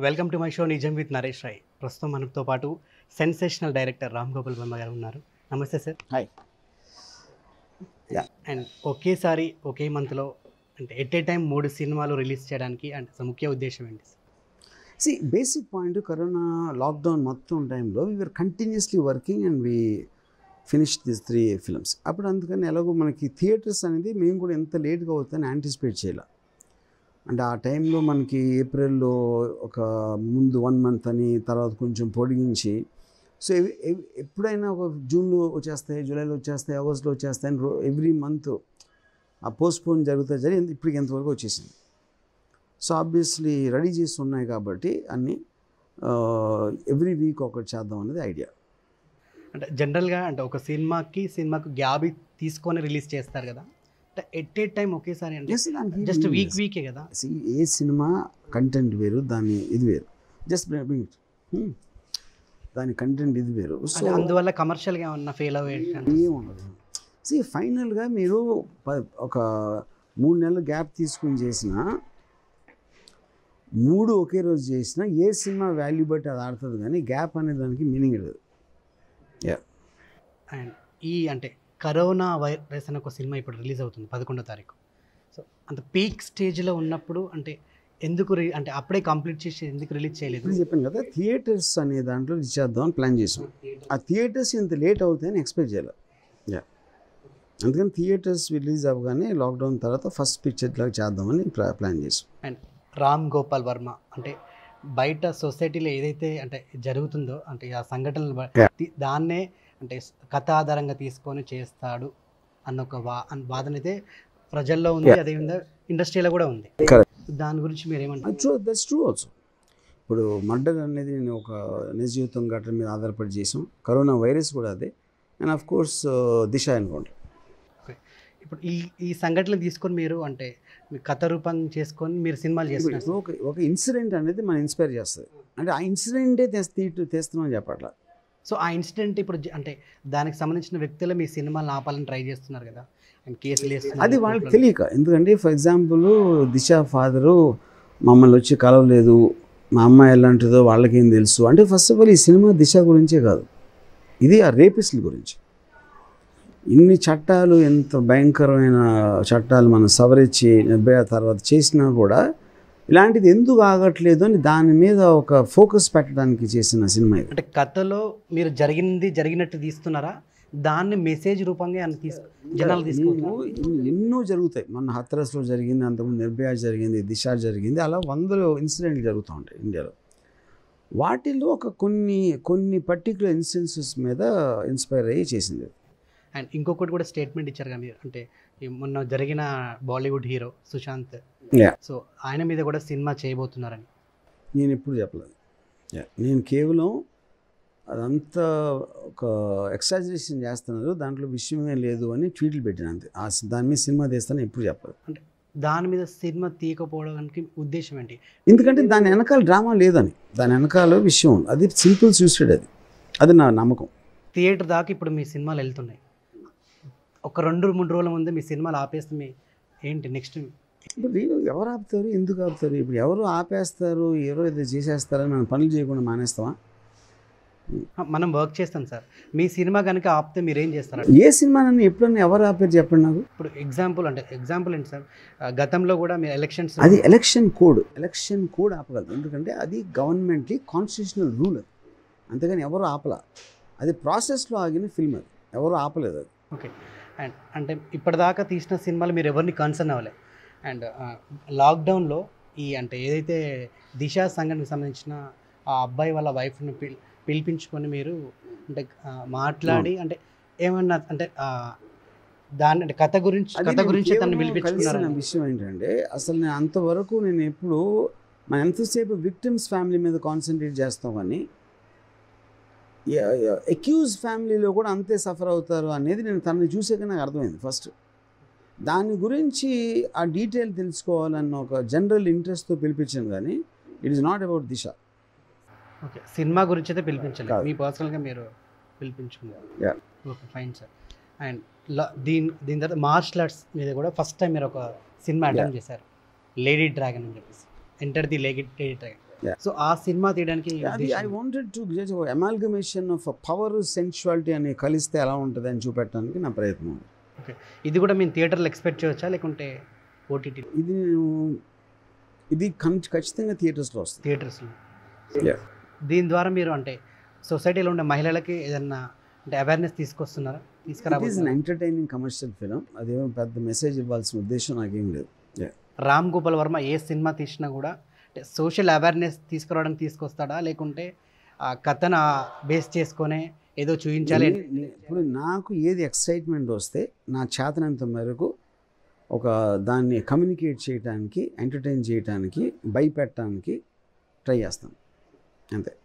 Welcome to my show Nijam with Naresh Rai ప్రస్తుతం మనతో పాటు సెన్సేషనల్ డైరెక్టర్ రామ్ గోపాల్ వర్మ గారు ఉన్నారు నమస్తే సార్ హాయ్ అండ్ ఒకేసారి ఒకే మంత్లో అంటే ఎట్ ఏ టైం మూడు సినిమాలు రిలీజ్ చేయడానికి అండ్ అసలు ముఖ్య ఉద్దేశం ఏంటి see basic point corona lockdown మొత్తం టైంలో we're continuously working and we finish this three films అప్పుడు అందుకని ఎలాగో మనకి థియేటర్స్ అనేది మేము కూడా ఎంత లేట్గా అవుతుందని యాంటిసిపేట్ చేయాలి అంటే ఆ టైంలో మనకి ఏప్రిల్లో ఒక ముందు వన్ మంత్ అని తర్వాత కొంచెం పొడిగించి సో ఎవ్- ఎవ్- ఎప్పుడైనా ఒక జూన్లో వచ్చేస్తాయి జూలైలో వచ్చేస్తాయి ఆగస్ట్లో వచ్చేస్తాయి అని ఎవ్రీ మంత్ ఆ పోస్ట్పోన్ జరుగుతా జరిగింది ఇప్పటికి ఎంతవరకు వచ్చేసింది సో ఆబ్వియస్లీ రెడీ చేసి ఉన్నాయి కాబట్టి అన్నీ ఎవ్రీ వీక్ ఒకటి చేద్దాం అనేది ఐడియా అంటే జనరల్గా అంటే ఒక సినిమాకి సినిమాకు గ్యాప్ తీసుకొని రిలీజ్ చేస్తారు కదా అంటే ఎట్ ఏ టైం ఒకేసారి అంటే జస్ట్ వీక్ వీకే కదా ఏ సినిమా కంటెంట్ వేరు దాని ఇది వేరు జస్ట్ బ్రింగ్ ఇట్ దాని కంటెంట్ ఇది వేరు సో అంటే అందువల్ల కమర్షియల్గా ఏమన్నా ఫెయిల్ అవ్వే ఏముండదు సి ఫైనల్గా మీరు ప- ఒక మూడు నెలలు గ్యాప్ తీసుకుని చేసిన మూడు ఒకే రోజు చేసినా ఏ సినిమా వాల్యూ బట్టి అది ఆడుతుంది కానీ గ్యాప్ అనే దానికి మీనింగ్ లేదు అండ్ ఈ అంటే కరోనా వైరస్ అనే ఒక సినిమా ఇప్పుడు రిలీజ్ అవుతుంది పదకొండో తారీఖు సో అంత పీక్ స్టేజ్లో ఉన్నప్పుడు అంటే ఎందుకు రి- అంటే అప్పుడే కంప్లీట్ చేసి ఎందుకు రిలీజ్ చేయలేదు ఇప్పుడు చెప్పాను కదా థియేటర్స్ అనే దాంట్లో ఇచ్చేద్దాం అని ప్లాన్ చేసాం ఆ థియేటర్స్ ఇంత లేట్ అవుతాయని ఎక్స్పెక్ట్ చేయాలి యా అందుకని థియేటర్స్ రిలీజ్ అవ్వగానే లాక్డౌన్ తర్వాత ఫస్ట్ పిక్చర్ లాగా చేద్దామని ప్లా- ప్లాన్ చేసాం అండ్ రామ్ గోపాల్ వర్మ అంటే బయట సొసైటీలో ఏదైతే అంటే జరుగుతుందో అంటే ఆ సంఘటనలు బ- Yeah. తి- దాన్నే అంటే స్- కథ ఆధారంగా తీసుకొని చేస్తాడు అన్న ఒక వా అన్న వాదన అయితే ప్రజల్లో ఉంది Yeah. అదేవిధంగా ఇండస్ట్రీలో కూడా ఉంది Correct. దాని గురించి మీరు ఏమంటారు ట్రూ దట్స్ ట్రూ ఆల్సో ఇప్పుడు మర్డర్ అనేది నేను ఒక నిజ జీవితం ఘటన మీద ఆధారపడి చేసాం కరోనా వైరస్ కూడా అదే అండ్ ఆఫ్ కోర్స్ దిశ అనుకోండి ఇప్పుడు ఈ ఈ సంఘటనలు తీసుకొని మీరు అంటే మీ కథ రూపం చేసుకొని మీరు సినిమాలు చేస్తున్నారు ఇప్పుడు ఒక ఒక ఇన్సిడెంట్ అనేది మనం ఇన్స్పైర్ చేస్తుంది అంటే ఆ ఇన్సిడెంటే తెస్తి తెస్తున్నాం చెప్పట్లా సో ఆ ఇన్సిడెంట్ ఇప్పుడు జ- అంటే దానికి సంబంధించిన వ్యక్తులు మీ సినిమాలను ఆపాలని ట్రై చేస్తున్నారు కదా అండ్ కేసులు వేస్తున్నారు అది వాళ్ళకి తెలియక ఎందుకంటే ఫర్ ఎగ్జాంపుల్ దిశ ఫాదరు మమ్మల్ని వచ్చి కలవలేదు మా అమ్మాయి ఎలాంటిదో వాళ్ళకేం తెలుసు అంటే ఫస్ట్ ఆఫ్ ఆల్ ఈ సినిమా దిశ గురించే కాదు ఇది ఆ రేపిస్టుల గురించి ఇన్ని చట్టాలు ఎంత భయంకరమైన చట్టాలు మనం సవరించి నిర్భయ తర్వాత చేసినా కూడా ఇలాంటిది ఎందుకు ఆగట్లేదు అని దాని మీద ఒక ఫోకస్ పెట్టడానికి చేసిన సినిమా ఇది అంటే కథలో మీరు జరిగింది జరిగినట్టు తీస్తున్నారా దాన్ని మెసేజ్ రూపంగా ఏమన్నా తీసు జనాలు తీసుకుంటున్నారు నువ్వు ఇన్ని- ఎన్నో జరుగుతాయి మన హత్రస్లో జరిగింది అంతకుముందు నిర్భయ జరిగింది దిశ జరిగింది అలా వందలు ఇన్సిడెంట్లు జరుగుతూ ఉంటాయి ఇండియాలో వాటిల్లో ఒక కొన్ని కొన్ని పర్టికులర్ ఇన్సిడెన్సెస్ మీద ఇన్స్పైర్ అయ్యి చేసింది అండ్ ఇంకొకటి కూడా స్టేట్మెంట్ ఇచ్చారు కదా మీరు అంటే ఈ మొన్న జరిగిన Bollywood hero Sushant Yeah. So ఆయన మీద కూడా సినిమా చేయబోతున్నారని నేను ఎప్పుడు చెప్పలేదు Yeah. నేను కేవలం అదంతా ఒక ఎక్సాజరేషన్ చేస్తున్నారు దాంట్లో విషయమే లేదు అని ట్వీట్లు పెట్టాను అంతే ఆ సి- దాని మీద సినిమా తీస్తాను ఎప్పుడు చెప్పలేదు దాని మీద సినిమా తీయకపోవడానికి ఉద్దేశం ఏంటి ఎందుకంటే దాని వెనకాల డ్రామా లేదని దాని వెనకాల విషయం ఉంది అది సింపుల్ సూసైడ్ అది అది నా నమ్మకం థియేటర్ దాకా ఇప్పుడు మీ సినిమాలు వెళ్తున్నాయి ఒక రెండు మూడు రోజుల ముందు మీ సినిమాలు ఆపేస్తే మీ ఏంటి నెక్స్ట్ ఇప్పుడు ఎవరు ఆపుతారు ఎందుకు ఆపుతారు ఇప్పుడు ఎవరు ఆపేస్తారు ఎవరో ఏదో చేసేస్తారని మనం పనులు చేయకుండా మానేస్తామా మనం వర్క్ చేస్తాం సార్ మీ సినిమా కనుక ఆపితే మీరు ఏం చేస్తారు ఏ సినిమా నన్ను ఎప్పుడన్నా ఎవరు ఆపారు చెప్పండి నాకు ఇప్పుడు ఎగ్జాంపుల్ అంటే ఎగ్జాంపుల్ ఏంటి సార్ ఆ, గతంలో కూడా మీరు ఎలక్షన్స్ అది ఎలక్షన్ కోడ్ ఎలక్షన్ కోడ్ ఆపగలదు ఎందుకంటే అది గవర్నమెంట్కి కాన్స్టిట్యూషనల్ రూల్ అది అంతేగాని ఎవరు ఆపల అది ప్రాసెస్లో ఆగిన ఫిల్మ్ అది ఎవరు ఆపలేదు అది ఓకే అండ్ అంటే ఇప్పటిదాకా తీసిన సినిమాలు మీరు ఎవరిని కన్సర్న్ అవ్వలే అండ్ లాక్డౌన్లో ఈ అంటే ఏదైతే దిశ సంఘటనకు సంబంధించిన ఆ అబ్బాయి వాళ్ళ వైఫ్ని పిల్ పిలిపించుకొని మీరు అంటే ఆ, మాట్లాడి అంటే ఏమన్నా అంటే ఆ, దాని అంటే కథ గురించి అది కథ నేను గురించి తను కేవలం పిలిపించుకున్నారు కలిసిన విషయం ఏంటంటే అసలు నేను అంతవరకు నేను ఎప్పుడు మనం ఎంతసేపు విక్టిమ్స్ ఫ్యామిలీ మీద కాన్సన్ట్రేట్ చేస్తాం కానీ అక్యూజ్ ఫ్యామిలీలో కూడా అంతే సఫర్ అవుతారు అనేది నేను తనని చూసాక నాకు అర్థమైంది ఫస్ట్ దాని గురించి ఆ డీటెయిల్ తెలుసుకోవాలన్న ఒక జనరల్ ఇంట్రెస్ట్తో పిలిపించాను కానీ it is not about Disha okay సినిమా గురించి అయితే పిలిపించలేదు కాదు. మీ పర్సనల్గా మీరు పిలిపించుకున్నారు Yeah. Okay fine sir and దీని దీని తర్వాత మార్షల్ ఆర్ట్స్ మీద కూడా ఫస్ట్ టైం మీరు ఒక సినిమా అటెంప్ట్ చేశారు లేడీ డ్రాగన్ అని చెప్పేసి enter the lady lady dragon Yeah. So ఆ సినిమా తీయడానికి అది I wanted to just amalgamation of power sensuality అని కలిస్తే ఎలా ఉంటుంది అని చూపెట్టడానికి నా ప్రయత్నం ఇది కూడా మేము థియేటర్లో ఎక్స్పెక్ట్ చేయొచ్చా లేకుంటే ఓటీటీ ఇది నేను ఇది కం- ఖచ్చితంగా థియేటర్స్లో వస్తుంది థియేటర్స్లో Yeah. దీని ద్వారా మీరు అంటే సొసైటీలో ఉండే మహిళలకి ఏదన్నా అంటే అవేర్నెస్ తీసుకొస్తున్నారా ఇట్ ఈస్ అన్ తీసుకురాబోతున్నారు ఎంటర్టైనింగ్ కమర్షియల్ ఫిలిం అదేమో పెద్ద మెసేజ్ ఇవ్వాల్సిన ఉద్దేశం నాకేం లేదు రామ్ గోపాల్ వర్మ ఏ సినిమా తీసినా కూడా అంటే సోషల్ అవేర్నెస్ తీసుకురావడానికి తీసుకొస్తాడా లేకుంటే ఆ కథను బేస్ చేసుకొనే ఏదో చూపించాలి నే- నే- ఇప్పుడు నాకు ఏది ఎక్సైట్మెంట్ వస్తే నా చేతనంత మేరకు ఒక దాన్ని కమ్యూనికేట్ చేయడానికి ఎంటర్టైన్ చేయడానికి భయపెట్టడానికి ట్రై చేస్తాను అంతే